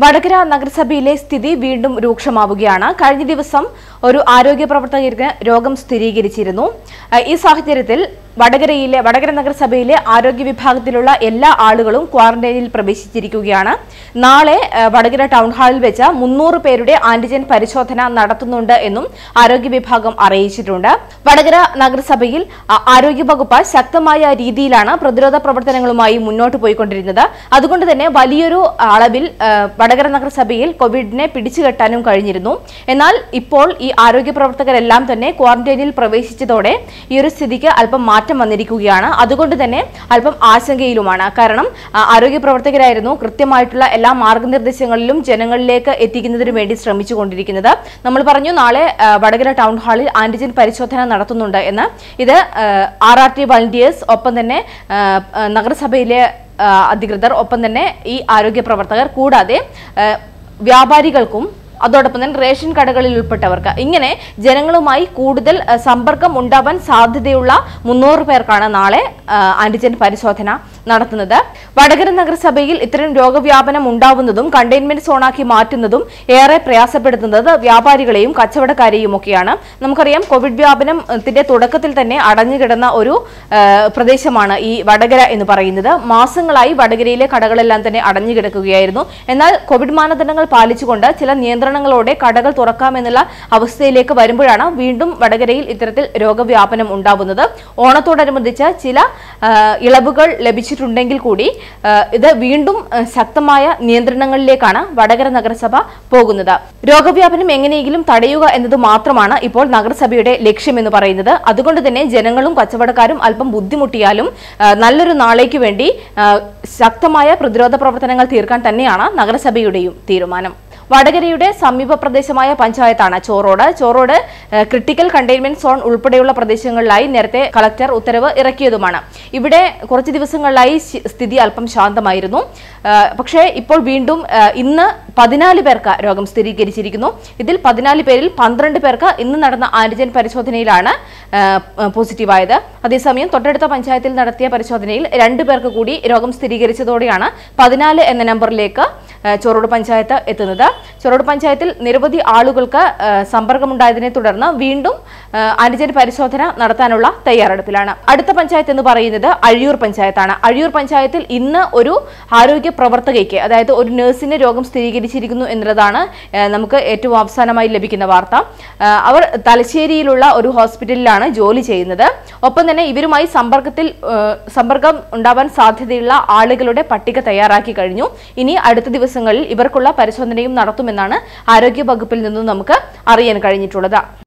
വടകര നഗരസഭയിലെ സ്ഥിതി വീണ്ടും രൂക്ഷമാവുകയാണ് കഴിഞ്ഞ ദിവസം ഒരു ആരോഗ്യ പ്രവർത്തകർക്ക് രോഗം സ്ഥിരീകരിച്ചിരുന്നു അഹ് ഈ സാഹചര്യത്തിൽ വടകരയിലെ വടകര നഗരസഭയിലെ ആരോഗ്യ വിഭാഗത്തിലുള്ള എല്ലാ ആളുകളും ക്വാറന്റൈനിൽ പ്രവേശിച്ചിരിക്കുകയാണ് നാളെ അഹ് വടകര ടൗൺ ഹാളിൽ വെച്ച് മുന്നൂറ് പേരുടെ ആന്റിജൻ പരിശോധന നടത്തുന്നുണ്ട് എന്നും ആരോഗ്യ വിഭാഗം അറിയിച്ചിട്ടുണ്ട് വടകര നഗരസഭയിൽ അ- ആരോഗ്യ വകുപ്പ് ശക്തമായ രീതിയിലാണ് പ്രതിരോധ പ്രവർത്തനങ്ങളുമായി മുന്നോട്ട് പോയിക്കൊണ്ടിരുന്നത് അതുകൊണ്ട് തന്നെ വലിയൊരു അളവിൽ ആ, വടകര നഗരസഭയിൽ കോവിഡിനെ പിടിച്ചുകെട്ടാനും കഴിഞ്ഞിരുന്നു എന്നാൽ ഇപ്പോൾ ഈ ആരോഗ്യ പ്രവർത്തകരെല്ലാം തന്നെ ക്വാറന്റൈനിൽ പ്രവേശിച്ചതോടെ ഈ ഒരു സ്ഥിതിക്ക് അല്പം മാറ്റം വന്നിരിക്കുകയാണ് അതുകൊണ്ട് തന്നെ അല്പം ആശങ്കയിലുമാണ് കാരണം ആ, ആരോഗ്യ പ്രവർത്തകരായിരുന്നു കൃത്യമായിട്ടുള്ള എല്ലാ മാർഗനിർദ്ദേശങ്ങളിലും ജനങ്ങളിലേക്ക് എത്തിക്കുന്നതിന് വേണ്ടി ശ്രമിച്ചുകൊണ്ടിരിക്കുന്നത് നമ്മൾ പറഞ്ഞു നാളെ ആ, വടകര ടൗൺ ഹാളിൽ ആന്റിജൻ പരിശോധന നടത്തുന്നുണ്ട് എന്ന് ഇത് ആർ ആർ ടി വളണ്ടിയേഴ്സ് ഒപ്പം തന്നെ ആ, ആ, നഗരസഭയിലെ ആ, അധികൃതർ ഒപ്പം തന്നെ ഈ ആരോഗ്യ പ്രവർത്തകർ കൂടാതെ ആ, വ്യാപാരികൾക്കും അതോടൊപ്പം തന്നെ റേഷൻ കടകളിൽ ഉൾപ്പെട്ടവർക്ക് ഇങ്ങനെ ജനങ്ങളുമായി കൂടുതൽ ആ, സമ്പർക്കം ഉണ്ടാവാൻ സാധ്യതയുള്ള മുന്നൂറ് പേർക്കാണ് നാളെ ആ, ആന്റിജൻ പരിശോധന നടത്തുന്നത് വടകര നഗരസഭയിൽ ഇത്തരം രോഗവ്യാപനം ഉണ്ടാവുന്നതും കണ്ടെയ്ൻമെന്റ് സോണാക്കി മാറ്റുന്നതും ഏറെ പ്രയാസപ്പെടുത്തുന്നത് വ്യാപാരികളെയും കച്ചവടക്കാരെയും ഒക്കെയാണ് നമുക്കറിയാം കോവിഡ് വ്യാപനത്തിന്റെ തുടക്കത്തിൽ തന്നെ അടഞ്ഞുകിടന്ന ഒരു ആ, പ്രദേശമാണ് ഈ വടകര എന്ന് പറയുന്നത് മാസങ്ങളായി വടകരയിലെ കടകളെല്ലാം തന്നെ അടഞ്ഞുകിടക്കുകയായിരുന്നു എന്നാൽ കോവിഡ് മാനദണ്ഡങ്ങൾ പാലിച്ചുകൊണ്ട് ചില നിയന്ത്രണങ്ങളോടെ കടകൾ തുറക്കാമെന്നുള്ള അവസ്ഥയിലേക്ക് വരുമ്പോഴാണ് വീണ്ടും വടകരയിൽ ഇത്തരത്തിൽ രോഗവ്യാപനം ഉണ്ടാവുന്നത് ഓണത്തോടനുബന്ധിച്ച് ചില ആ, ഇളവുകൾ ലഭിച്ചിട്ടുണ്ടെങ്കിൽ കൂടി ആ, ഇത് വീണ്ടും ആ, ശക്തമായ നിയന്ത്രണങ്ങളിലേക്കാണ് വടകര നഗരസഭ പോകുന്നത് രോഗവ്യാപനം എങ്ങനെയെങ്കിലും തടയുക എന്നത് മാത്രമാണ് ഇപ്പോൾ നഗരസഭയുടെ ലക്ഷ്യമെന്ന് പറയുന്നത് അതുകൊണ്ട് തന്നെ ജനങ്ങളും കച്ചവടക്കാരും അല്പം ബുദ്ധിമുട്ടിയാലും ആ, നല്ലൊരു നാളേക്ക് വേണ്ടി ആ, ശക്തമായ പ്രതിരോധ പ്രവർത്തനങ്ങൾ തീർക്കാൻ തന്നെയാണ് നഗരസഭയുടെയും തീരുമാനം വടകരയുടെ സമീപ പ്രദേശമായ പഞ്ചായത്താണ് ചോറോട് ചോറോട് ഏഹ്, ക്രിട്ടിക്കൽ കണ്ടെയ്ൻമെന്റ് സോൺ ഉൾപ്പെടെയുള്ള പ്രദേശങ്ങളിലായി നേരത്തെ കളക്ടർ ഉത്തരവ് ഇറക്കിയതുമാണ് ഇവിടെ കുറച്ച് ദിവസങ്ങളിലായി ശി- സ്ഥിതി അല്പം ശാന്തമായിരുന്നു ഏഹ്, പക്ഷേ ഇപ്പോൾ വീണ്ടും ഏഹ്, ഇന്ന് പതിനാല് പേർക്ക് രോഗം സ്ഥിരീകരിച്ചിരിക്കുന്നു ഇതിൽ പതിനാല് പേരിൽ പന്ത്രണ്ട് പേർക്ക് ഇന്ന് നടന്ന ആന്റിജൻ പരിശോധനയിലാണ് ഏഹ്, പോസിറ്റീവായത് അതേസമയം തൊട്ടടുത്ത പഞ്ചായത്തിൽ നടത്തിയ പരിശോധനയിൽ രണ്ടു പേർക്ക് കൂടി രോഗം സ്ഥിരീകരിച്ചതോടെയാണ് പതിനാല് എന്ന നമ്പറിലേക്ക് ഏഹ്, ചൊറോട് പഞ്ചായത്ത് എത്തുന്നത് ചൊറോട് പഞ്ചായത്തിൽ നിരവധി ആളുകൾക്ക് ഏഹ്, സമ്പർക്കമുണ്ടായതിനെ തുടർന്ന് വീണ്ടും ഏഹ്, ആന്റിജൻ പരിശോധന നടത്താനുള്ള തയ്യാറെടുപ്പിലാണ് അടുത്ത പഞ്ചായത്ത് എന്ന് പറയുന്നത് അഴിയൂർ പഞ്ചായത്താണ് അഴിയൂർ പഞ്ചായത്തിൽ ഇന്ന് ഒരു ആരോഗ്യ പ്രവർത്തകയ്ക്ക് അതായത് ഒരു നഴ്സിന് രോഗം സ്ഥിരീകരിച്ചിരിക്കുന്നു എന്നുള്ളതാണ് ഏഹ്, നമുക്ക് ഏറ്റവും അവസാനമായി ലഭിക്കുന്ന വാർത്ത ഏഹ്, അവർ തലശ്ശേരിയിലുള്ള ഒരു ഹോസ്പിറ്റലിലാണ് ജോലി ചെയ്യുന്നത് ഒപ്പം തന്നെ ഇവരുമായി സമ്പർക്കത്തിൽ ഏഹ്, സമ്പർക്കം ഉണ്ടാവാൻ സാധ്യതയുള്ള ആളുകളുടെ പട്ടിക തയ്യാറാക്കി കഴിഞ്ഞു ഇനി അടുത്ത ദിവസങ്ങളിൽ ഇവർക്കുള്ള പരിശോധനയും നടത്തുമെന്നാണ് ആരോഗ്യ വകുപ്പിൽ നിന്നും നമുക്ക് അറിയാൻ കഴിഞ്ഞിട്ടുള്ളത്